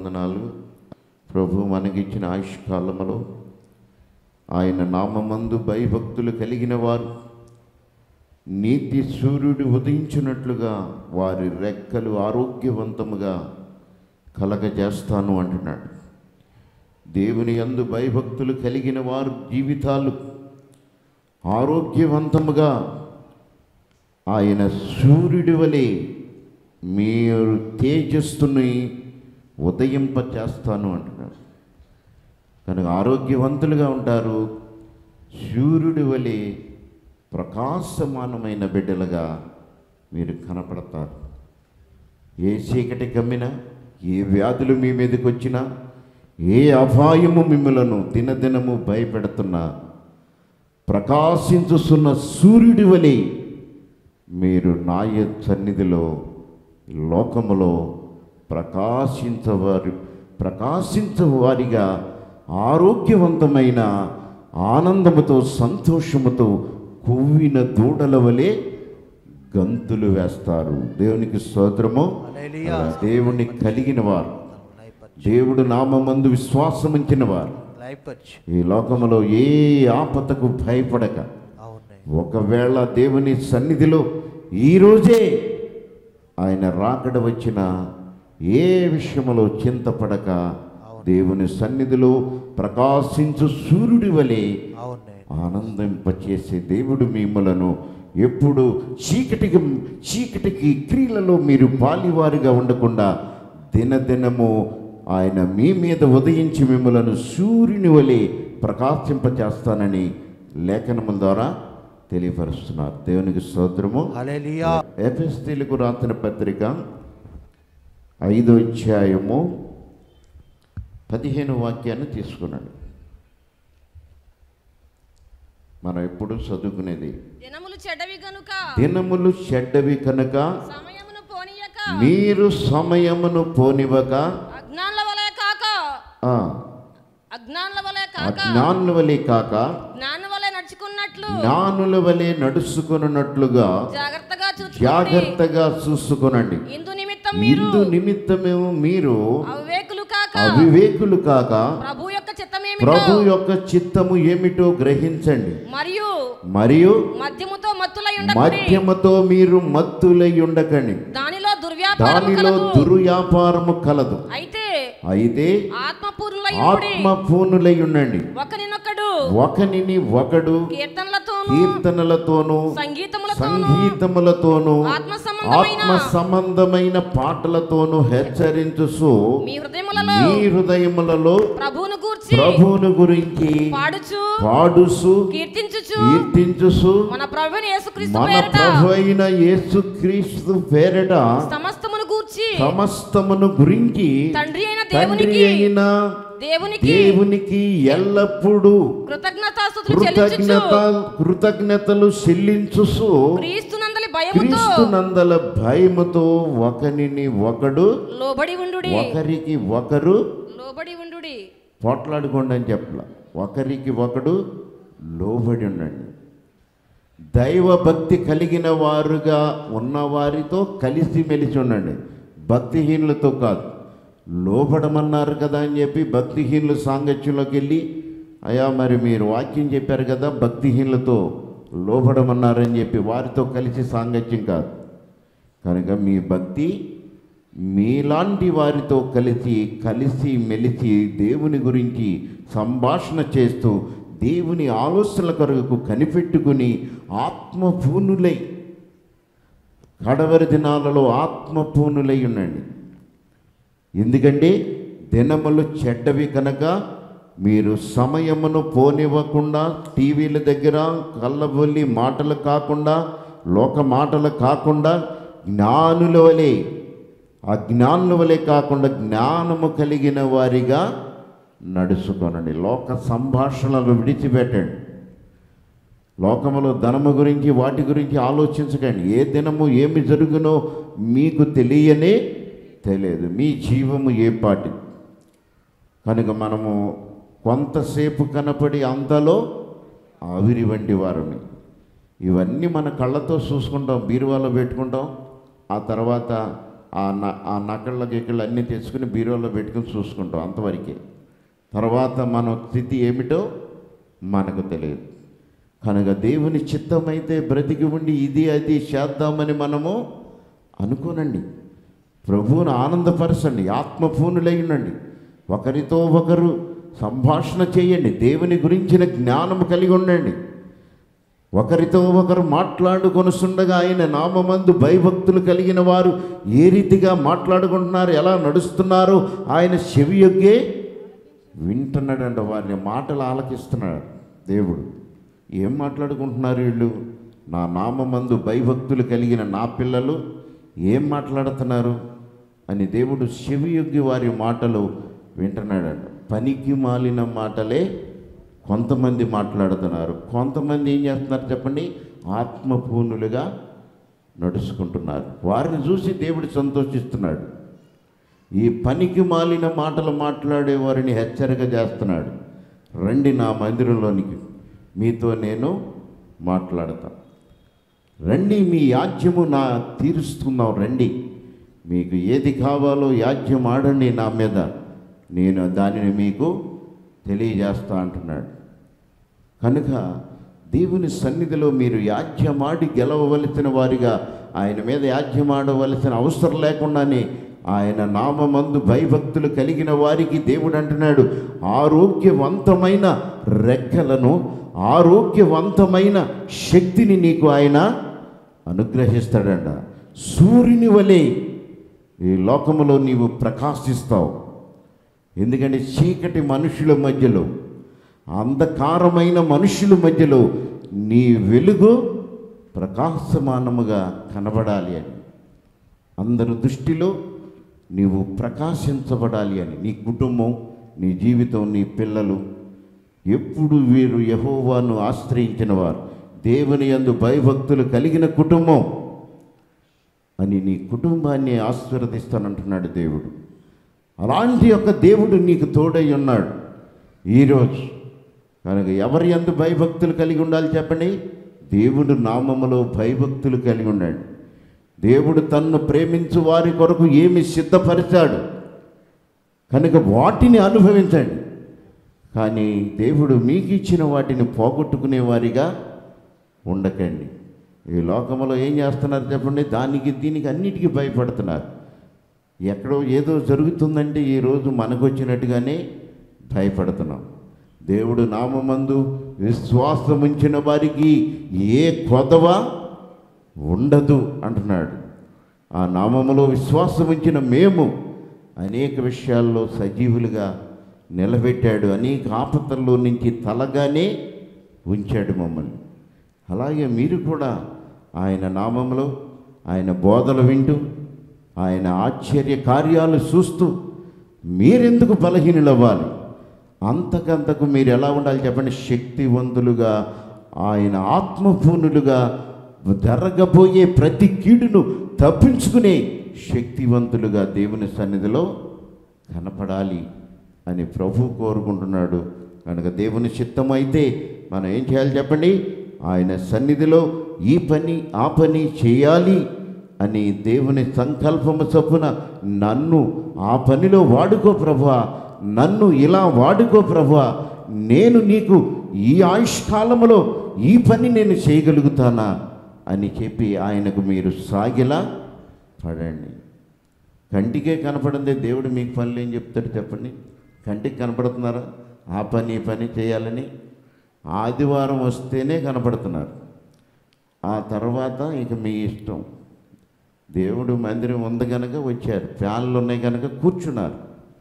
వందనాలు ప్రభు మనకిచ్చిన ఆయుష్ కాలములో ఆయన నామమందు భయభక్తులు కలిగిన వారు నీతి సూర్యుడు ఉదయించినట్లుగా వారి రెక్కలు ఆరోగ్యవంతముగా కలగజేస్తాను అంటున్నాడు దేవుని యందు భయభక్తులు కలిగిన వారు జీవితాలు ఆరోగ్యవంతముగా ఆయన సూర్యుడి వలె మీరు తేజస్సుని ఉదయింపచేస్తాను అంటున్నాడు కనుక ఆరోగ్యవంతులుగా ఉంటారు సూర్యుడి వలె ప్రకాశమానమైన బిడ్డలుగా మీరు కనపడతారు ఏ చీకటి కమ్మినా ఏ వ్యాధులు మీ మీదకి వచ్చినా ఏ అపాయము మిమ్మలను దినదినము భయపెడుతున్నా ప్రకాశించుతున్న సూర్యుడి వలె మీరు నాయ సన్నిధిలో ఈ లోకములో ప్రకాశించవారు ప్రకాశించవారిగా ఆరోగ్యవంతమైన ఆనందముతో సంతోషముతో కొవ్విన దూడల వలె గంతులు వేస్తారు దేవునికి స్తోత్రము హల్లెలూయా. దేవుని కలిగిన వారు దేవుడు నామందు విశ్వాసముంచిన వారు లైపర్చ్ ఈ లోకములో ఏ ఆపదకు భయపడక అవునండి ఒకవేళ దేవుని సన్నిధిలో ఈరోజే ఆయన రాకడ వచ్చిన ఏ విషయములో చింతపడక దేవుని సన్నిధిలో ప్రకాశించు సూర్యుడి వలె అవునండి ఆనందింపచేసే దేవుడు మిమ్మలను ఎప్పుడు చీకటికి చీకటికి క్రియలలో మీరు పాలివారిగా ఉండకుండా దినదినము ఆయన మీ మీద ఉదయించి మిమ్మలను సూర్యుని వలె ప్రకాశింపచేస్తానని లేఖనముల ద్వారా తెలియపరుస్తున్నారు దేవునికి స్తోత్రము హల్లెలూయా ఎఫెస్తీలకు రాసిన పత్రిక ఐదో అధ్యాయము పదిహేను వాక్యాన్ని తీసుకున్నాడు మనం ఎప్పుడు చదువుకునేది దినములు చెడ్డవి గనుక దినములు చెడ్డవి కనుక సమయమును పోనీయక మీరు సమయమును పోనివ్వక అజ్ఞానుల వలె కాక ఆ, అజ్ఞానుల వలె కాక అజ్ఞానుల వలె కాక జ్ఞాన వలె నడుచుకున్నట్లు జ్ఞానుల వలె నడుచుకున్నట్లుగా జాగ్రత్తగా చూసుకోండి జాగ్రత్తగా చూసుకునండి ఇందు నిమిత్తం మీరు ఇందు నిమిత్తమేమో మీరు అవివేకులు కాక అవివేకులు కాక ప్రభు యొక్క చిత్తమేమిటో ప్రభు యొక్క చిత్తము ఏమిటో గ్రహించండి మరియు మరియు మద్యముతో మత్తులై ఉండకండి మద్యముతో మీరు మత్తులై ఉండకండి దానిలో దుర్వ్యాపారం దానిలో కలదు దుర్వ్యాపారము కలదు అయితే అయితే ఆత్మపూర్ణులై ఉండి ఆత్మ పూనులై ఉండండి ఒకరినొకడు ఒకనిని ఒకడు కీర్తనలతోనూ కీర్తనలతోనూ సంగీతములతోనూ సంగీతములతోనూ ఆత్మ సంబంధమైన ఆత్మ సంబంధమైన పాటలతోనూ హెచ్చరించుసు మీ హృదయములలో మీ హృదయములలో ప్రభువును గూర్చి ప్రభువును గురించి పాడుచు పాడుసు కీర్తించుచు కీర్తించుసు మన ప్రభుని యేసుక్రీస్తు మన పేరిట ప్రభు అయిన యేసుక్రీస్తు పేరట సమస్తమును గూర్చి సమస్తమును గురించి తండ్రి అయిన తండ్రి దేవునికి అయిన దేవునికి దేవునికి ఎల్లప్పుడూ కృతజ్ఞతాస్తుతులు కృతజ్ఞత చెల్లించుచు కృతజ్ఞతలు చెల్లించుసు క్రీస్తునందలి భయముతో క్రీస్తునందల భయముతో ఒకనిని ఒకడు లోబడి ఉండుడి ఒకరికి ఒకరు లోబడి ఉండుడి పోట్లాడుకోండి అని చెప్పల ఒకరికి ఒకడు లోబడి ఉండండి దైవ భక్తి కలిగిన వారుగా ఉన్నవారితో కలిసి మెలిసి ఉండండి భక్తిహీనులతో కాదు లోబడమన్నారు కదా అని చెప్పి భక్తిహీనులు సాంగత్యంలోకి వెళ్ళి అయ్యా మరి మీరు వాక్యం చెప్పారు కదా భక్తిహీనులతో లోబడమన్నారని చెప్పి వారితో కలిసి సాంగత్యం కాదు కనుక మీ భక్తి మీలాంటి వారితో కలిసి కలిసి మెలిసి దేవుని గురించి సంభాషణ చేస్తూ దేవుని ఆలోచనల కొరకు కనిపెట్టుకుని ఆత్మపూనులై కడవరి దినాలలో ఆత్మపూనులై ఉండండి ఎందుకంటే దినములు చెడ్డవి కనుక మీరు సమయమును పోనివ్వకుండా టీవీల దగ్గర కళ్ళబొల్లి మాటలు కాకుండా లోక మాటలు కాకుండా జ్ఞానుల వలె అజ్ఞానుల వలె కాకుండా జ్ఞానము కలిగిన వారిగా నడుచుకొనండి లోక సంభాషణలు విడిచిపెట్టండి లోకములో ధనము గురించి వాటి గురించి ఆలోచించకండి ఏ దినము ఏమి జరుగునో మీకు తెలియనే తెలియదు మీ జీవము ఏ పాటి కనుక మనము కొంతసేపు కనపడి అంతలో ఆవిరి వంటి వారిని ఇవన్నీ మన కళ్ళతో చూసుకుంటాం బీరువాలో పెట్టుకుంటాం ఆ తర్వాత ఆ న ఆ నకళ్ళ గిక్కళ్ళు అన్నీ తెచ్చుకుని బీరోలో పెట్టుకుని చూసుకుంటాం అంతవరకే తర్వాత మన స్థితి ఏమిటో మనకు తెలియదు కనుక దేవుని చిత్తమైతే బ్రతికి ఉండి ఇది అది చేద్దామని మనము అనుకోనండి ప్రభువును ఆనందపరచండి ఆత్మపూర్ణులై ఉండండి ఒకరితో ఒకరు సంభాషణ చేయండి దేవుని గురించిన జ్ఞానం కలిగి ఉండండి ఒకరితో ఒకరు మాట్లాడుకొనుస్తుండగా ఆయన నామమందు భయభక్తులు కలిగిన వారు ఏ రీతిగా మాట్లాడుకుంటున్నారు ఎలా నడుస్తున్నారో ఆయన చెవియొగ్గే వింటున్నాడంట వారిని మాటలు ఆలకిస్తున్నాడు దేవుడు ఏం మాట్లాడుకుంటున్నారు వీళ్ళు నా నామమందు భయభక్తులు కలిగిన నా పిల్లలు ఏం మాట్లాడుతున్నారు అని దేవుడు చెవియొగ్గి వారి మాటలు వింటున్నాడంట పనికి మాలిన మాటలే కొంతమంది మాట్లాడుతున్నారు కొంతమంది ఏం చేస్తున్నారు చెప్పండి ఆత్మపూర్ణులుగా నడుచుకుంటున్నారు వారిని చూసి దేవుడు సంతోషిస్తున్నాడు ఈ పనికి మాలిన మాటలు మాట్లాడే వారిని హెచ్చరిక చేస్తున్నాడు రండి నా మందిరంలోనికి మీతో నేను మాట్లాడతాను రండి మీ యాజ్యము నా తీరుస్తున్నాం రండి మీకు ఏది కావాలో యాజ్యం ఆడండి నా మీద నేను దానిని మీకు తెలియజేస్తా అంటున్నాడు కనుక దేవుని సన్నిధిలో మీరు యాజ్యమాడి గెలవవలసిన వారిగా ఆయన మీద యాజ్యమాడవలసిన అవసరం లేకుండానే ఆయన నామమందు భయభక్తులు కలిగిన వారికి దేవుడు అంటున్నాడు ఆరోగ్యవంతమైన రెక్కలను ఆరోగ్యవంతమైన శక్తిని నీకు ఆయన అనుగ్రహిస్తాడంట సూర్యుని వలె ఈ లోకములో నీవు ప్రకాశిస్తావు ఎందుకంటే చీకటి మనుషుల మధ్యలో అంధకారమైన మనుషుల మధ్యలో నీ వెలుగు ప్రకాశమానముగా కనబడాలి అని అందరి దృష్టిలో నీవు ప్రకాశించబడాలి అని నీ కుటుంబం నీ జీవితం నీ పిల్లలు ఎప్పుడు వీరు యహోవాను ఆశ్రయించిన వారు దేవుని యందు భయభక్తులు కలిగిన కుటుంబం అని నీ కుటుంబాన్ని ఆశీర్వదిస్తానంటున్నాడు దేవుడు అలాంటి యొక్క దేవుడు నీకు తోడై ఉన్నాడు ఈరోజు కనుక ఎవరి అందు భయభక్తులు కలిగి ఉండాలి చెప్పండి దేవుడు నామములో భయభక్తులు కలిగి ఉన్నాడు దేవుడు తన్ను ప్రేమించు వారి కొరకు ఏమి సిద్ధపరిచాడు కనుక వాటిని అనుభవించండి కానీ దేవుడు మీకు ఇచ్చిన వాటిని పోగొట్టుకునే వారిగా ఉండకండి ఈ లోకంలో ఏం చేస్తున్నారు చెప్పండి దానికి దీనికి అన్నిటికీ భయపడుతున్నారు ఎక్కడో ఏదో జరుగుతుందంటే ఈరోజు మనకు వచ్చినట్టుగానే భయపడుతున్నాం దేవుడు నామమందు విశ్వాసం ఉంచిన వారికి ఏ కొదవ ఉండదు అంటున్నాడు ఆ నామములో విశ్వాసం ఉంచిన మేము అనేక విషయాల్లో సజీవులుగా నిలబెట్టాడు అనేక ఆపదల్లో నుంచి తలగానే ఉంచాడు మమ్మల్ని అలాగే మీరు కూడా ఆయన నామంలో ఆయన బోధలు వింటూ ఆయన ఆశ్చర్య కార్యాలు చూస్తూ మీరెందుకు బలహీనులవ్వాలి అంతకంతకు మీరు ఎలా ఉండాలి చెప్పండి శక్తివంతులుగా ఆయన ఆత్మపూర్ణులుగా జరగబోయే ప్రతి కీడును తప్పించుకునే శక్తివంతులుగా దేవుని సన్నిధిలో కనపడాలి అని ప్రభు కోరుకుంటున్నాడు కనుక దేవుని చిత్తం అయితే మనం ఏం చేయాలి చెప్పండి ఆయన సన్నిధిలో ఈ పని ఆ పని చేయాలి అని దేవుని సంకల్పము చొప్పున నన్ను ఆ పనిలో వాడుకో ప్రభా నన్ను ఇలా వాడుకో ప్రభా నేను నీకు ఈ ఆయుష్కాలములో ఈ పని నేను చేయగలుగుతానా అని చెప్పి ఆయనకు మీరు సాగిలా పడండి కంటికే కనపడిందే దేవుడు మీకు పనులు ఏం చెప్తాడు చెప్పండి కంటికి కనపడుతున్నారా ఆ పని ఈ పని చేయాలని ఆదివారం వస్తేనే కనపడుతున్నారు ఆ తర్వాత ఇక మీ ఇష్టం దేవుడు మందిరం ఉంది కనుక వచ్చారు ఫ్యాన్లు ఉన్నాయి కనుక కూర్చున్నారు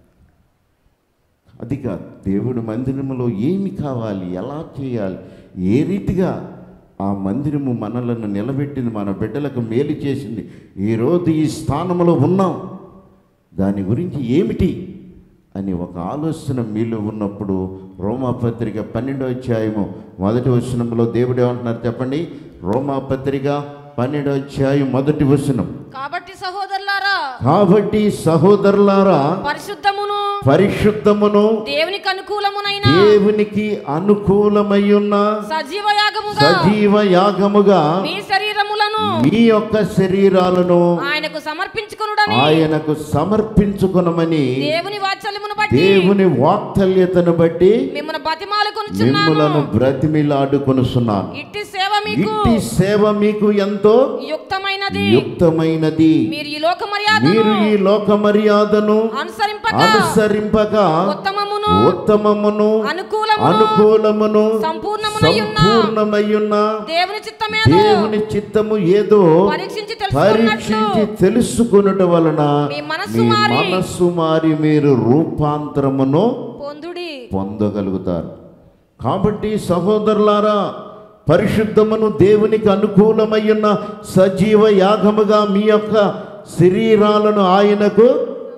అది కాదు దేవుడు మందిరములో ఏమి కావాలి ఎలా చేయాలి ఏ రీతిగా ఆ మందిరము మనలను నిలబెట్టింది మన బిడ్డలకు మేలు చేసింది ఈరోజు ఈ స్థానంలో ఉన్నాం దాని గురించి ఏమిటి అని ఒక ఆలోచన మీలో ఉన్నప్పుడు రోమాపత్రిక పన్నెండో అధ్యాయము మొదటి వచనంలో దేవుడు ఏమంటున్నారు చెప్పండి రోమాపత్రిక పన్నెండో అధ్యాయం మొదటి వచనం కాబట్టి సహోదరులారా కాబట్టి సహోదరులారా పరిశుద్ధమును పరిశుద్ధమును దేవునికి అనుకూలమునైన దేవునికి అనుకూలమై ఉన్న సజీవ యాగముగా సజీవ యాగముగా మీ శరీరములను మీ యొక్క శరీరాలను ఆయనకు సమర్పించుకొనుడని ఆయనకు సమర్పించుకొనమని దేవుని వాత్సల్యమును బట్టి దేవుని వాక్తల్యతను బట్టి మిమ్మల్ని బతిమాలు కొనుచున్నాను మిమ్ములను బ్రతిమిలాడుకొనుచున్నాను ఇట్టి సేవ మీకు ఇట్టి సేవ మీకు ఎంతో యుక్తమైనది యుక్తమైనది మీరు ఈ లోక మర్యాదను మీరు ఈ లోక మర్యాదను అనుసరింపక అనుసరింపక ఉత్తమమును ఉత్తమమును అనుకూలమును అనుకూలమును సంపూర్ణమునయ్యున్న సంపూర్ణమయ్యున్న దేవుని చిత్తమేదో దేవుని చిత్తము ఏదో పరీక్షించి తెలుసుకున్నట్లు పరీక్షించి తెలుసుకొనుట వలన మీ మనస్సు మీ మారి మనస్సు మారి మీరు రూపాంతరమును పొందుడి పొందగలుగుతారు కాబట్టి సహోదరులారా పరిశుద్ధమును దేవునికి అనుకూలమయ్యున్న సజీవ యాగముగా మీ యొక్క శరీరాలను ఆయనకు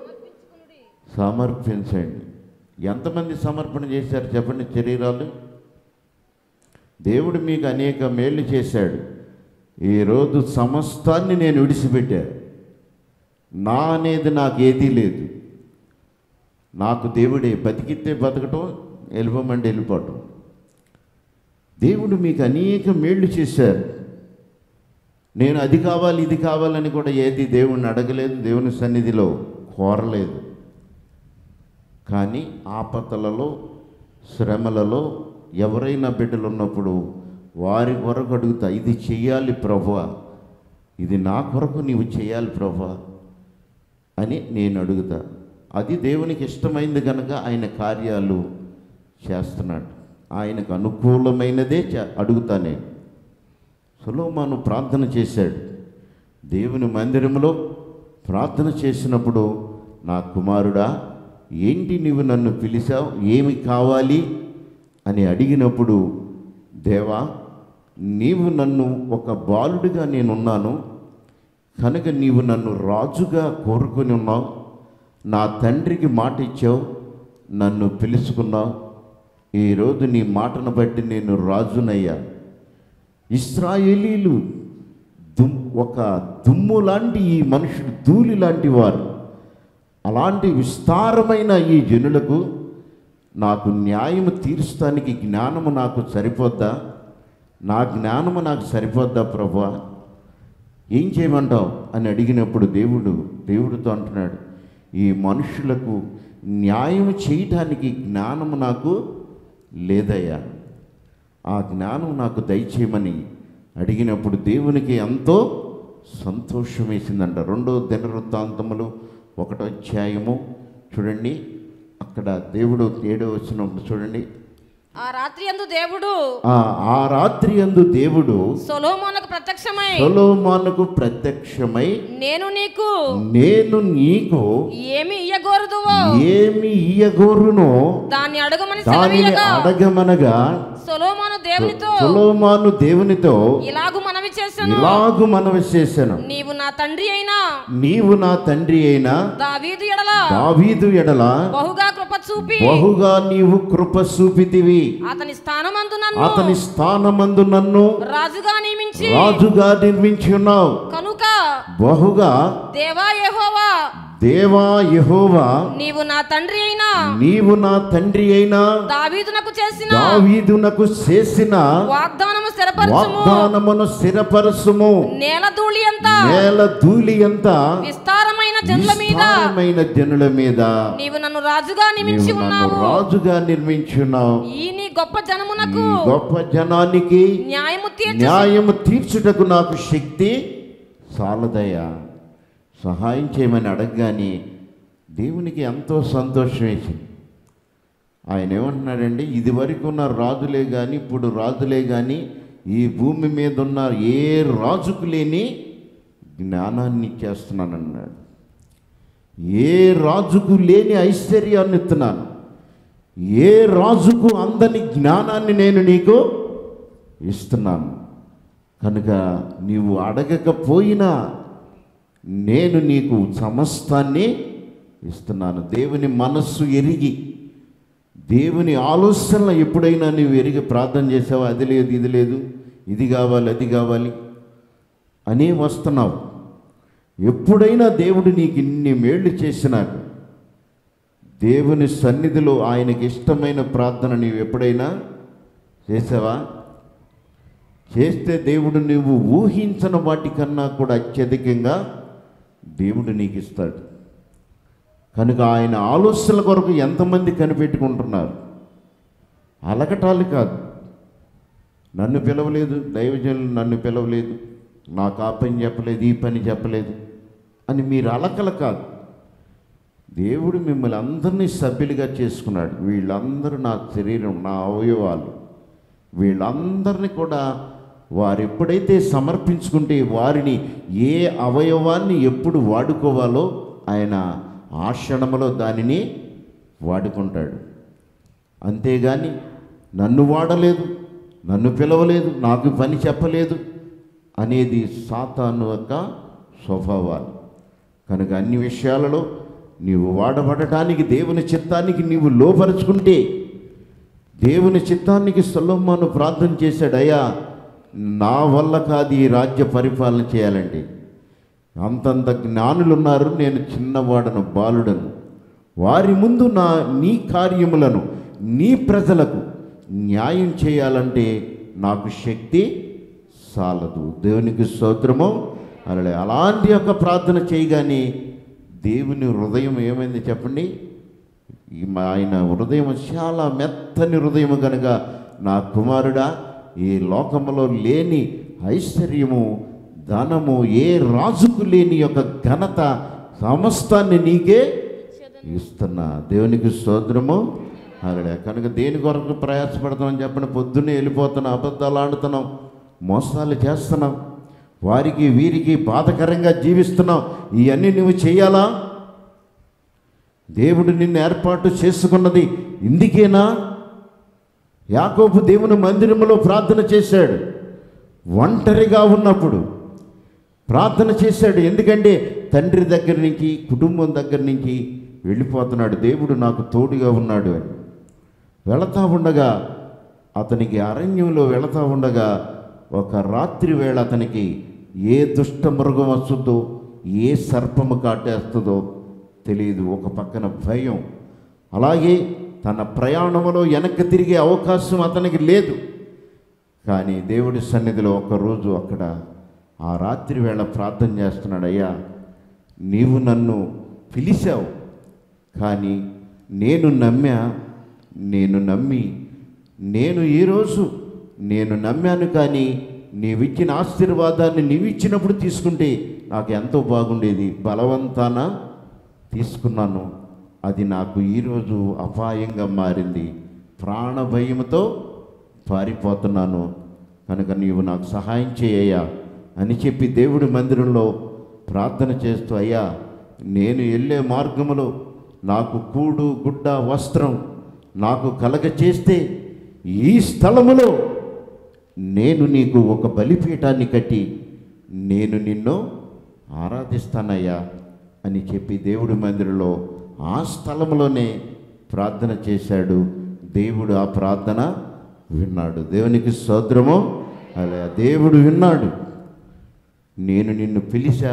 సమర్పించండి ఎంతమంది సమర్పణ చేశారు చెప్పండి శరీరాలు దేవుడు మీకు అనేక మేలు చేశాడు ఈరోజు సమస్తాన్ని నేను విడిచిపెట్టాను నా అనేది నాకు ఏదీ లేదు నాకు దేవుడే బతికితే బతకటం వెళ్ళిపోమండి వెళ్ళిపోవటం దేవుడు మీకు అనేక మేళ్ళు చేశారు నేను అది కావాలి ఇది కావాలని కూడా ఏది దేవుణ్ణి అడగలేదు దేవుని సన్నిధిలో కోరలేదు కానీ ఆపదలలో శ్రమలలో ఎవరైనా బిడ్డలు ఉన్నప్పుడు వారి కొరకు అడుగుతా ఇది చెయ్యాలి ప్రభువా ఇది నా కొరకు నీవు చేయాలి ప్రభువా అని నేను అడుగుతా అది దేవునికి ఇష్టమైంది కనుక ఆయన కార్యాలు చేస్తున్నాడు ఆయనకు అనుకూలమైనదే చే- అడుగుతా నేను సులోమాను ప్రార్థన చేశాడు దేవుని మందిరంలో ప్రార్థన చేసినప్పుడు నా కుమారుడా ఏంటి నీవు నన్ను పిలిచావు ఏమి కావాలి అని అడిగినప్పుడు దేవా నీవు నన్ను ఒక బాలుడిగా నేనున్నాను కనుక నీవు నన్ను రాజుగా కోరుకొని ఉన్నావు నా తండ్రికి మాట ఇచ్చావు నన్ను పిలుచుకున్నావు ఈరోజు నీ మాటను బట్టి నేను రాజునయ్యా ఇస్రాయేలీలు దుమ్ ఒక దుమ్ము లాంటి ఈ మనుషులు ధూళి లాంటి వారు అలాంటి విస్తారమైన ఈ జనులకు నాకు న్యాయము తీర్చడానికి జ్ఞానము నాకు సరిపోద్దా నా జ్ఞానము నాకు సరిపోద్దా ప్రభా ఏం చేయమంటావు అని అడిగినప్పుడు దేవుడు దేవుడితో అంటున్నాడు ఈ మనుషులకు న్యాయం చేయటానికి జ్ఞానము నాకు లేదయ్యా ఆ జ్ఞానం నాకు దయచేయమని అడిగినప్పుడు దేవునికి ఎంతో సంతోషం వేసిందంట రెండో దినవృత్తాంతములు ఒకటో అధ్యాయము చూడండి అక్కడ దేవుడు ఏడో వచ్చినప్పుడు చూడండి ఆ రాత్రి అందు దేవుడు ఆ ఆ రాత్రి అందు దేవుడు సొలోమోనుకు ప్రత్యక్షమై సొలొమోనుకు ప్రత్యక్షమై నేను నీకు నేను నీకు ఏమి ఇయ్యగోరుదువో ఏమి ఇయ్యగోరునో దాన్ని అడుగమని దానిని సెలవీయగా అడగమనగా సొలోమోను దేవునితో సొలొమోను దేవునితో ఇలాగు మనవి చేశాను ఇలాగు మనవి చేశాను నీవు నా తండ్రి అయినా నీవు నా తండ్రి అయిన దావీదు ఎడల దావీదు ఎడల బహుగా కృప చూపి బహుగా నీవు కృప చూపితివి అతని స్థానమందు నన్ను అతని స్థానమందు నన్ను రాజుగా నియమించి రాజుగా నిర్మించి ఉన్నావు కనుక బహుగా దేవా యెహోవా దేవా యెహోవా నీవు నా తండ్రి అయినా నీవు నా తండ్రి అయినా దావీదునకు చేసిన దావీదునకు చేసిన వాగ్దానము స్థిరపరచుము వాగ్దానమును స్థిరపరచుము నేల ధూళి అంత నేల ధూళి అంత విస్తారమైన జనుల మీద విస్తారమైన జనుల మీద నీవు నన్ను రాజుగా నీవు నియమించి నన్ను ఉన్నావు రాజుగా నిర్మించున్నావు ఈ నీ గొప్ప ఈ జనమునకు గొప్ప జనానికి న్యాయము తీర్చు న్యాయము తీర్చుటకు నాకు శక్తి చాలదయ్యా సహాయం చేయమని అడగగానే దేవునికి ఎంతో సంతోషం వేసింది ఆయన ఏమంటున్నాడండి ఇది వరకు ఉన్న రాజులే కానీ ఇప్పుడు రాజులే కానీ ఈ భూమి మీద ఉన్న ఏ రాజుకు లేని జ్ఞానాన్ని ఇచ్చేస్తున్నానన్నాడు ఏ రాజుకు లేని ఐశ్వర్యాన్ని ఇస్తున్నాను ఏ రాజుకు అందని జ్ఞానాన్ని నేను నీకు ఇస్తున్నాను కనుక నీవు అడగకపోయినా నేను నీకు సమస్తాన్ని ఇస్తున్నాను దేవుని మనస్సు ఎరిగి దేవుని ఆలోచనలు ఎప్పుడైనా నువ్వు ఎరిగి ప్రార్థన చేసావా అది లేదు ఇది లేదు ఇది కావాలి అది కావాలి అనే వస్తున్నావు ఎప్పుడైనా దేవుడు నీకు ఇన్ని మేళ్ళు చేసినాక దేవుని సన్నిధిలో ఆయనకి ఇష్టమైన ప్రార్థన నీవు ఎప్పుడైనా చేసావా చేస్తే దేవుడు నువ్వు ఊహించని వాటికన్నా కూడా అత్యధికంగా దేవుడు నీకు ఇస్తాడు కనుక ఆయన ఆలోచనల కొరకు ఎంతమంది కనిపెట్టుకుంటున్నారు అలకటాలు కాదు నన్ను పిలవలేదు దైవజనులు నన్ను పిలవలేదు నాకు ఆ పని చెప్పలేదు ఈ పని చెప్పలేదు అని మీరు అలకలు కాదు దేవుడు మిమ్మల్ని అందరినీ సభ్యులుగా చేసుకున్నాడు వీళ్ళందరూ నా శరీరం నా అవయవాలు వీళ్ళందరినీ కూడా వారు ఎప్పుడైతే సమర్పించుకుంటే వారిని ఏ అవయవాన్ని ఎప్పుడు వాడుకోవాలో ఆయన ఆ క్షణంలో దానిని వాడుకుంటాడు అంతేగాని నన్ను వాడలేదు నన్ను పిలవలేదు నాకు పని చెప్పలేదు అనేది సాతాను యొక్క స్వభావాలు కనుక అన్ని విషయాలలో నీవు వాడబడటానికి దేవుని చిత్తానికి నీవు లోపరుచుకుంటే దేవుని చిత్తానికి సొలొమోను ప్రార్థన చేశాడు అయ్యా నా వల్ల కాదు ఈ రాజ్య పరిపాలన చేయాలండి అంతంత జ్ఞానులు ఉన్నారు నేను చిన్నవాడను బాలుడను వారి ముందు నా నీ కార్యములను నీ ప్రజలకు న్యాయం చేయాలంటే నాకు శక్తి సాలదు దేవునికి స్తోత్రము అలా అలాంటి యొక్క ప్రార్థన చేయగానే దేవుని హృదయం ఏమైంది చెప్పండి ఈ మా ఆయన హృదయం చాలా మెత్తని హృదయం కనుక నా కుమారుడా ఈ లోకములో లేని ఐశ్వర్యము ధనము ఏ రాజుకు లేని యొక్క ఘనత సమస్తాన్ని నీకే ఇస్తున్నా దేవునికి స్తోత్రము అలా కనుక దేని కొరకు ప్రయాసపడుతున్నాం చెప్పండి పొద్దున్నే వెళ్ళిపోతున్నాం అబద్ధాలు ఆడుతున్నాం మోసాలు చేస్తున్నాం వారికి వీరికి బాధకరంగా జీవిస్తున్నాం ఇవన్నీ నువ్వు చేయాలా దేవుడు నిన్ను ఏర్పాటు చేసుకున్నది ఇందుకేనా యాకోబు దేవుని మందిరంలో ప్రార్థన చేశాడు ఒంటరిగా ఉన్నప్పుడు ప్రార్థన చేశాడు ఎందుకంటే తండ్రి దగ్గర నుంచి కుటుంబం దగ్గర నుంచి వెళ్ళిపోతున్నాడు దేవుడు నాకు తోడుగా ఉన్నాడు అని వెళతా ఉండగా అతనికి అరణ్యంలో వెళతా ఉండగా ఒక రాత్రి వేళ అతనికి ఏ దుష్ట మృగం వస్తుందో ఏ సర్పము కాటేస్తుందో తెలియదు ఒక పక్కన భయం అలాగే తన ప్రయాణంలో వెనక్కి తిరిగే అవకాశం అతనికి లేదు కానీ దేవుడి సన్నిధిలో ఒకరోజు అక్కడ ఆ రాత్రి వేళ ప్రార్థన చేస్తున్నాడు అయ్యా నీవు నన్ను పిలిచావు కానీ నేను నమ్మా నేను నమ్మి నేను ఈరోజు నేను నమ్మాను కానీ నీవిచ్చిన ఆశీర్వాదాన్ని నీవిచ్చినప్పుడు తీసుకుంటే నాకు ఎంతో బాగుండేది బలవంతాన తీసుకున్నాను అది నాకు ఈరోజు అపాయంగా మారింది ప్రాణ భయంతో పారిపోతున్నాను కనుక నీవు నాకు సహాయం చేయయ్యా అని చెప్పి దేవుడి మందిరంలో ప్రార్థన చేస్తూ అయ్యా నేను వెళ్ళే మార్గములో నాకు కూడు గుడ్డ వస్త్రం నాకు కలగ చేస్తే ఈ స్థలములో నేను నీకు ఒక బలిపీఠాన్ని కట్టి నేను నిన్ను ఆరాధిస్తానయ్యా అని చెప్పి దేవుడి మందిరంలో ఆ స్థలంలోనే ప్రార్థన చేశాడు దేవుడు ఆ ప్రార్థన విన్నాడు దేవునికి సోద్రము అలా దేవుడు విన్నాడు నేను నిన్ను పిలిచా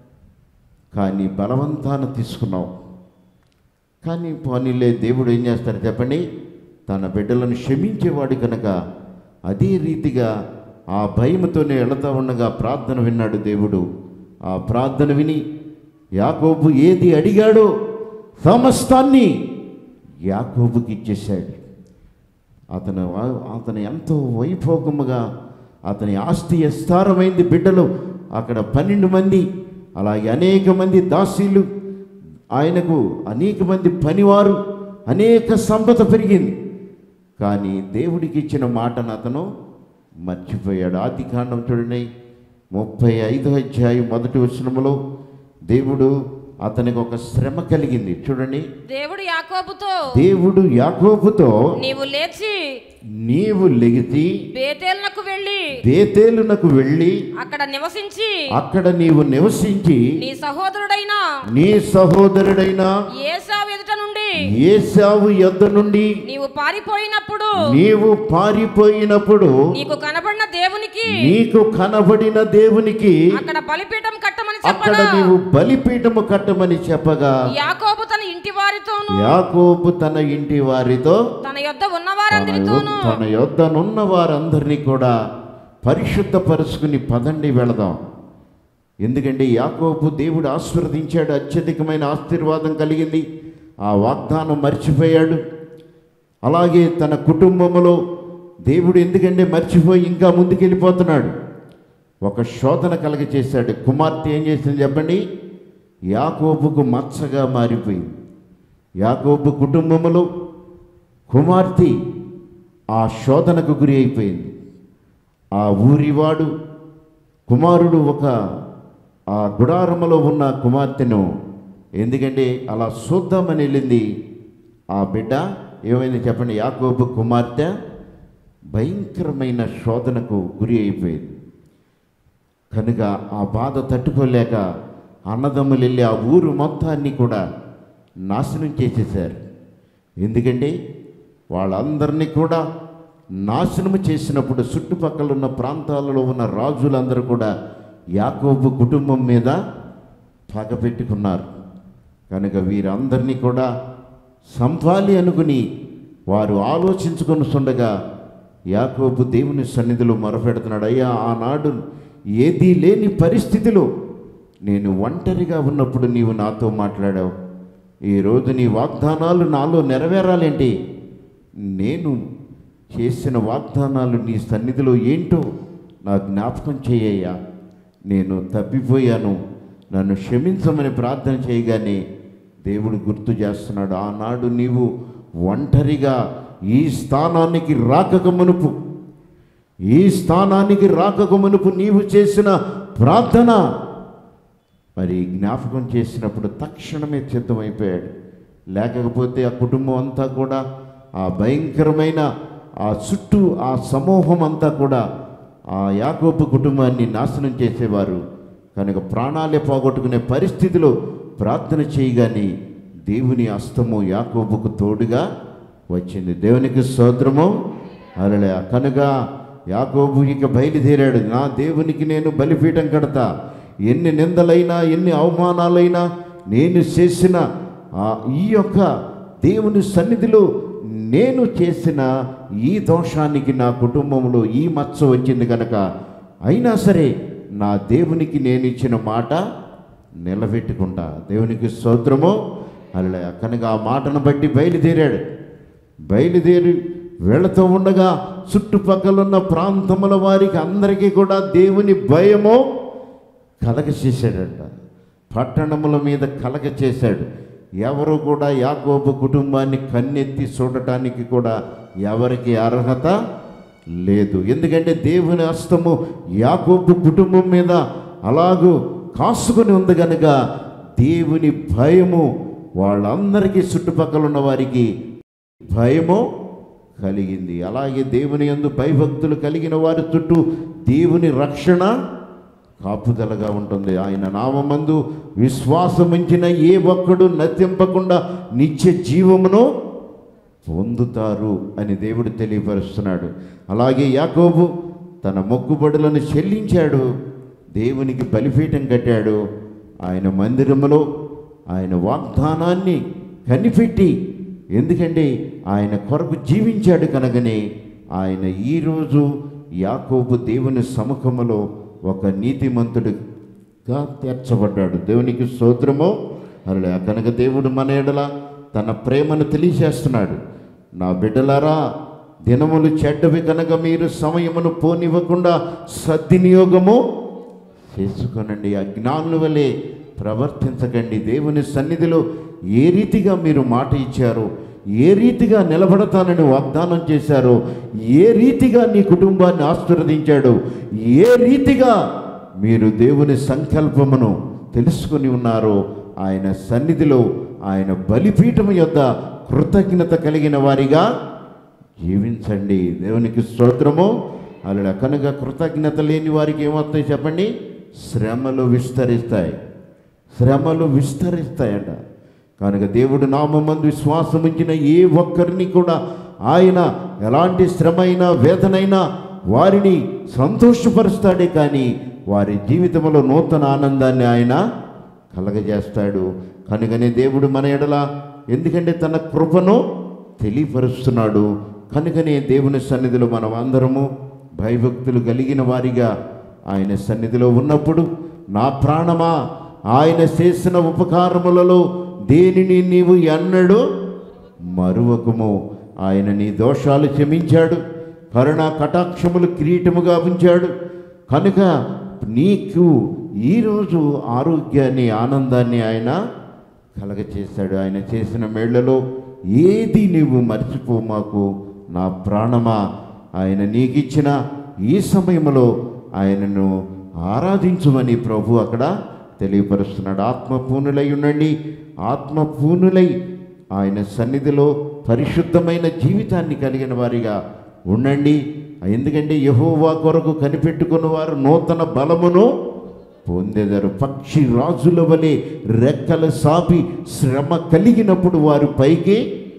కానీ బలవంతాన తీసుకున్నావు కానీ పోనీలే దేవుడు ఏం చేస్తాడు చెప్పండి తన బిడ్డలను క్షమించేవాడు కనుక అదే రీతిగా ఆ భయముతోనే వెళతా ఉండగా ప్రార్థన విన్నాడు దేవుడు ఆ ప్రార్థన విని యాకోబు ఏది అడిగాడో సమస్తాన్ని యాకోబుకి ఇచ్చేశాడు అతను అతను ఎంతో వైభోగముగా అతని ఆస్తి విస్తారమైంది బిడ్డలు అక్కడ పన్నెండు మంది అలాగే అనేక మంది దాసీలు ఆయనకు అనేక మంది పనివారు అనేక సంపద పెరిగింది కానీ దేవుడికి ఇచ్చిన మాటను అతను మర్చిపోయాడు ఆది కాండం చూడండి ముప్పై ఐదో అధ్యాయం మొదటి వచనములో దేవుడు అతనికి ఒక శ్రమ కలిగింది చూడండి దేవుడు యాకోబుతో దేవుడు యాకోబుతో నీవు లేచి నీవు లెగిసి బేతేలునకు వెళ్ళి బేతేలునకు వెళ్ళి అక్కడ నివసించి అక్కడ నీవు నివసించి నీ సహోదరుడైన నీ సహోదరుడైన ఏసావు ఎదుట నుండి ఏసావు యొద్ద నుండి నీవు పారిపోయినప్పుడు నీవు పారిపోయినప్పుడు నీకు కనబడిన దేవునికి నీకు కనబడిన దేవునికి అక్కడ బలిపీఠం కట్టమని అక్కడ చెప్పగా నీవు బలిపీఠము కట్టమని చెప్పగా యాకోబు తన ఇంటి వారితోను వారందరితోనూ యాకోబు తన ఇంటి వారితో తన యొద్ద ఉన్న తన వారందరితోనూ యొ- తన యొద్దనున్న వారందరినీ కూడా పరిశుద్ధపరుచుకుని పదండి వెళదాం ఎందుకంటే యాకోబు దేవుడు ఆశీర్వదించాడు అత్యధికమైన ఆశీర్వాదం కలిగింది ఆ వాగ్దానం మర్చిపోయాడు అలాగే తన కుటుంబంలో దేవుడు ఎందుకంటే మర్చిపోయి ఇంకా ముందుకెళ్ళిపోతున్నాడు ఒక శోధన కలగ చేశాడు కుమార్తె ఏం చేసింది చెప్పండి యాకోబుకు మచ్చగా మారిపోయింది యాకోబు కుటుంబములో కుమార్తె ఆ శోధనకు గురి అయిపోయింది ఆ ఊరివాడు కుమారుడు ఒక ఆ గుడారములో ఉన్న కుమార్తెను ఎందుకంటే అలా చూద్దామని వెళ్ళింది ఆ బిడ్డ ఏమైంది చెప్పండి యాకోబు కుమార్తె భయంకరమైన శోధనకు గురి అయిపోయింది కనుక ఆ బాధ తట్టుకోలేక అన్నదమ్ములు వెళ్ళి ఆ ఊరు మొత్తాన్ని కూడా నాశనం చేసేశారు ఎందుకంటే వాళ్ళందరినీ కూడా నాశనం చేసినప్పుడు చుట్టుపక్కల ఉన్న ప్రాంతాలలో ఉన్న రాజులందరూ కూడా యాకోబు కుటుంబం మీద పగపెట్టుకున్నారు కనుక వీరందరినీ కూడా సంపాలి అనుకుని వారు ఆలోచించుకొని ఉండగా యాకోబు దేవుని సన్నిధిలో మొరపెడుతున్నాడు అయ్యా ఆనాడు ఏదీ లేని పరిస్థితిలో నేను ఒంటరిగా ఉన్నప్పుడు నీవు నాతో మాట్లాడావు ఈరోజు నీ వాగ్దానాలు నాలో నెరవేరాలేంటి నేను చేసిన వాగ్దానాలు నీ సన్నిధిలో ఏంటో నా జ్ఞాపకం చేయ్యా నేను తప్పిపోయాను నన్ను క్షమించమని ప్రార్థన చేయగానే దేవుడు గుర్తు చేస్తున్నాడు ఆనాడు నీవు ఒంటరిగా ఈ స్థానానికి రాకక మునుపు ఈ స్థానానికి రాకక మునుపు నీవు చేసిన ప్రార్థన మరి జ్ఞాపకం చేసినప్పుడు తక్షణమే సిద్ధమైపోయాడు లేకపోతే ఆ కుటుంబం అంతా కూడా ఆ భయంకరమైన ఆ చుట్టూ ఆ సమూహం అంతా కూడా ఆ యాకోబు కుటుంబాన్ని నాశనం చేసేవారు కనుక ప్రాణాలే పోగొట్టుకునే పరిస్థితిలో ప్రార్థన చేయగానే దేవుని అస్తము యాకోబుకు తోడుగా వచ్చింది దేవునికి స్తోత్రము అలలే కనుక యాకోబు ఇక బయలుదేరాడు నా దేవునికి నేను బలిపీఠం కడతా ఎన్ని నిందలైనా ఎన్ని అవమానాలైనా నేను చేసిన ఆ ఈ యొక్క దేవుని సన్నిధిలో నేను చేసిన ఈ దోషానికి నా కుటుంబంలో ఈ మచ్చ వచ్చింది కనుక అయినా సరే నా దేవునికి నేను ఇచ్చిన మాట నిలబెట్టుకుంటా దేవునికి స్తోత్రము అలా కనుక ఆ మాటను బట్టి బయలుదేరాడు బయలుదేరి వెళుతూ ఉండగా చుట్టుపక్కల ఉన్న ప్రాంతముల వారికి అందరికీ కూడా దేవుని భయము కలగ చేశాడంట పట్టణముల మీద కలగ చేశాడు ఎవరు కూడా యాకోబు కుటుంబాన్ని కన్నెత్తి చూడటానికి కూడా ఎవరికి అర్హత లేదు ఎందుకంటే దేవుని హస్తము యాకోబు కుటుంబం మీద అలాగూ కాసుకొని ఉంది కనుక దేవుని భయము వాళ్ళందరికీ చుట్టుపక్కల ఉన్న వారికి భయము కలిగింది అలాగే దేవుని యందు భయభక్తులు కలిగిన వారి చుట్టూ దేవుని రక్షణ కాపుదలగా ఉంటుంది ఆయన నామందు విశ్వాసముంచిన ఏ ఒక్కడు నత్యంపకుండా నిత్య జీవమును పొందుతారు అని దేవుడు తెలియపరుస్తున్నాడు అలాగే యాకోబు తన మొక్కుబడులను చెల్లించాడు దేవునికి బలిపీఠం కట్టాడు ఆయన మందిరములో ఆయన వాగ్దానాన్ని కనిపెట్టి ఎందుకంటే ఆయన కొరకు జీవించాడు కనుకనే ఆయన ఈరోజు యాకోబు దేవుని సముఖములో ఒక నీతిమంతుడిగా తీర్చబడ్డాడు దేవునికి స్తోత్రము అలా కనుక దేవుడు మన ఎడల తన ప్రేమను తెలియజేస్తున్నాడు నా బిడ్డలారా దినములు చెడ్డవి కనుక మీరు సమయమును పోనివ్వకుండా సద్వినియోగము చేసుకొనండి అజ్ఞానుల వలె ప్రవర్తించకండి దేవుని సన్నిధిలో ఏ రీతిగా మీరు మాట ఇచ్చారో ఏ రీతిగా నిలబడతానని వాగ్దానం చేశారో ఏ రీతిగా నీ కుటుంబాన్ని ఆశీర్వదించాడో ఏ రీతిగా మీరు దేవుని సంకల్పమును తెలుసుకొని ఉన్నారో ఆయన సన్నిధిలో ఆయన బలిపీఠం యొద్ద కృతజ్ఞత కలిగిన వారిగా జీవించండి దేవునికి స్తోత్రము అలా కనుక కృతజ్ఞత లేని వారికి ఏమవుతాయి చెప్పండి శ్రమలు విస్తరిస్తాయి శ్రమలు విస్తరిస్తాయట కనుక దేవుడు నామందు విశ్వాసం ఉంచిన ఏ ఒక్కరిని కూడా ఆయన ఎలాంటి శ్రమైనా వేదనైనా వారిని సంతోషపరుస్తాడే కానీ వారి జీవితంలో నూతన ఆనందాన్ని ఆయన కలగజేస్తాడు కనుకనే దేవుడు మన ఎడల ఎందుకంటే తన కృపను తెలియపరుస్తున్నాడు కనుకనే దేవుని సన్నిధిలో మనం అందరము భయభక్తులు కలిగిన వారిగా ఆయన సన్నిధిలో ఉన్నప్పుడు నా ప్రాణమా ఆయన చేసిన ఉపకారములలో దేనిని నీవు ఎన్నడూ మరువకము ఆయన నీ దోషాలు క్షమించాడు కరుణా కటాక్షములు కిరీటముగా ఉంచాడు కనుక నీకు ఈరోజు ఆరోగ్యాన్ని ఆనందాన్ని ఆయన కలగచేశాడు ఆయన చేసిన మేళ్లలో ఏది నీవు మర్చిపో మాకు నా ప్రాణమా ఆయన నీకిచ్చిన ఈ సమయంలో ఆయనను ఆరాధించుమని ప్రభు అక్కడ తెలియపరుస్తున్నాడు ఆత్మపూనులై ఉండండి ఆత్మపూనులై ఆయన సన్నిధిలో పరిశుద్ధమైన జీవితాన్ని కలిగిన వారిగా ఉండండి ఎందుకంటే యహోవా కొరకు కనిపెట్టుకున్న వారు నూతన బలమును పొందెదరు పక్షి రాజుల వలె రెక్కలు సాపి శ్రమ కలిగినప్పుడు వారు పైకి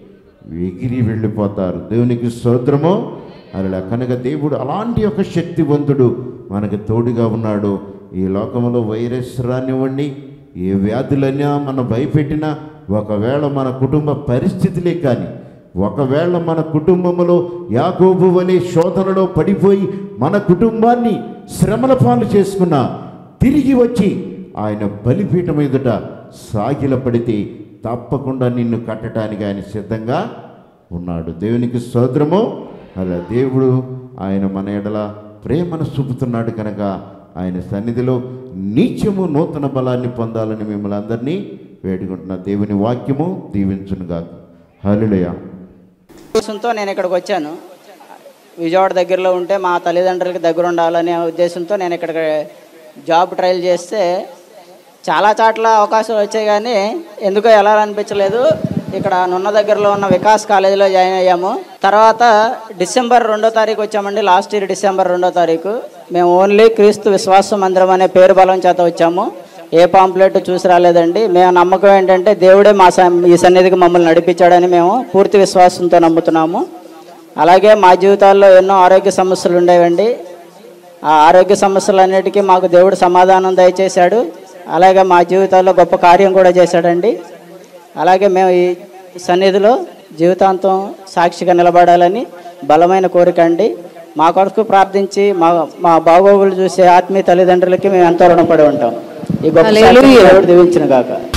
ఎగిరి వెళ్ళిపోతారు దేవునికి స్తోత్రము అలా కనుక దేవుడు అలాంటి ఒక శక్తివంతుడు మనకు తోడుగా ఉన్నాడు ఈ లోకంలో వైరస్ రానివ్వండి ఏ వ్యాధులైనా మనం భయపెట్టినా ఒకవేళ మన కుటుంబ పరిస్థితులే కానీ ఒకవేళ మన కుటుంబంలో యాకోబు వలె శోధనలో పడిపోయి మన కుటుంబాన్ని శ్రమల పాలు చేసుకున్నా తిరిగి వచ్చి ఆయన బలిపీఠం ఎదుట సాగిల పడితే తప్పకుండా నిన్ను కట్టడానికి ఆయన సిద్ధంగా ఉన్నాడు దేవునికి స్తోత్రము అలా దేవుడు ఆయన మన ఎడల ప్రేమను చూపుతున్నాడు కనుక ఆయన సన్నిధిలో నిత్యము నూతన బలాన్ని పొందాలని మిమ్మల్ని అందరినీ వేడుకుంటున్న దేవుని వాక్యము దీవించునుగా హల్లెలూయా ఉద్దేశంతో నేను ఇక్కడికి వచ్చాను విజయవాడ దగ్గరలో ఉంటే మా తల్లిదండ్రులకి దగ్గర ఉండాలనే ఉద్దేశంతో నేను ఇక్కడ జాబ్ ట్రయల్ చేస్తే చాలా చాట్ల అవకాశాలు వచ్చాయి కానీ ఎందుకో ఎలా అనిపించలేదు ఇక్కడ నున్న దగ్గరలో ఉన్న వికాస్ కాలేజీలో జాయిన్ అయ్యాము తర్వాత డిసెంబర్ రెండో తారీఖు వచ్చామండి లాస్ట్ ఇయర్ డిసెంబర్ రెండో తారీఖు మేము ఓన్లీ క్రీస్తు విశ్వాస మందిరం అనే పేరు బలం చేత వచ్చాము ఏ పాంప్లెట్ చూసి రాలేదండి మేము నమ్మకం ఏంటంటే దేవుడే మా సన్- ఈ సన్నిధికి మమ్మల్ని నడిపించాడని మేము పూర్తి విశ్వాసంతో నమ్ముతున్నాము అలాగే మా జీవితాల్లో ఎన్నో ఆరోగ్య సమస్యలు ఉండేవండి ఆ ఆరోగ్య సమస్యలన్నిటికీ మాకు దేవుడు సమాధానం దయచేశాడు అలాగే మా జీవితాల్లో గొప్ప కార్యం కూడా చేశాడండి అలాగే మేము ఈ సన్నిధిలో జీవితాంతం సాక్షిగా నిలబడాలని బలమైన కోరిక అండి మా కొరకు ప్రార్థించి మా మా బాగోగులు చూసే ఆత్మీయ తల్లిదండ్రులకి మేము ఎంతో రుణపడి ఉంటాం ఈ గొప్ప సాక్షిని దేవుడు దీవించిన గాక